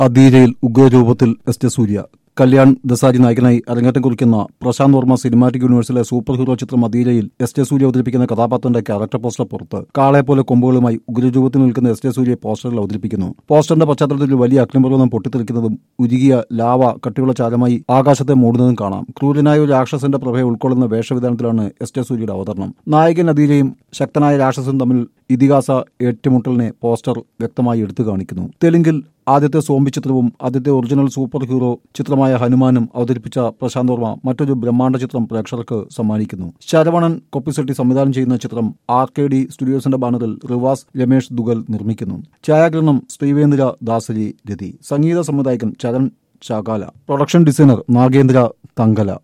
അധീരയിൽ ഉഗ്രരൂപത്തിൽ S J Surya Kalyan Dasari നായകനായി അരങ്ങേറ്റം കുറിക്കുന്ന പ്രശാന്ത് വർമ്മ സിനിമാറ്റിക് യൂണിവേഴ്സിലെ സൂപ്പർ ഹീറോ ചിത്രം അധീരയിൽ എസ് ജെ സൂര്യ അവതരിപ്പിക്കുന്ന കഥാപാത്രത്തിന്റെ ക്യാരക്ടർ പോസ്റ്റർ പുറത്ത് കാളെ പോലെ കൊമ്പുകളുമായി ഉഗ്രരൂപത്തിൽ നിൽക്കുന്ന എസ് ജെ സൂര്യയെ പോസ്റ്ററിൽ അവതരിപ്പിക്കുന്നു പോസ്റ്ററിന്റെ പശ്ചാത്തലത്തിൽ വലിയ അഗ്നിപർവ്വതം പൊട്ടിത്തെറിക്കുന്നതും ഉരുകിയ ലാവ കട്ടിയുള്ള ചാരമായി ആകാശത്തെ മൂടുന്നതും കാണാം ക്രൂരനായ ഒരു രാക്ഷസന്റെ പ്രഭയെ ഉൾക്കൊള്ളുന്ന വേഷവിധാനത്തിലാണ് എസ് ജെ സൂര്യയുടെ അവതരണം നായകൻ അധീരയും ശക്തനായ രാക്ഷസനും തമ്മിൽ ഇതിഹാസ ഏറ്റുമുട്ടലിനെ പോസ്റ്റർ വ്യക്തമായി എടുത്തു കാണിക്കുന്നു തെലുങ്കിൽ ആദ്യത്തെ സോംബി ചിത്രവും ആദ്യത്തെ ഒറിജിനൽ സൂപ്പർ ഹീറോ ചിത്രമായ ഹനുമാനും അവതരിപ്പിച്ച പ്രശാന്ത് വർമ്മ മറ്റൊരു ബ്രഹ്മാണ്ഡ ചിത്രം പ്രേക്ഷകർക്ക് സമ്മാനിക്കുന്നു ശരവണൻ കൊപ്പിസെട്ടി സംവിധാനം ചെയ്യുന്ന ചിത്രം ആർ കെ ഡി സ്റ്റുഡിയോസിന്റെ ബാനറിൽ റിവാസ് രമേഷ് ദുഗൽ നിർമ്മിക്കുന്നു ഛായാഗ്രഹണം ശ്രീവേന്ദ്ര ദാസരി രതി സംഗീത സംവിധായകൻ ചരൺ ചാകാല പ്രൊഡക്ഷൻ ഡിസൈനർ നാഗേന്ദ്ര തങ്കല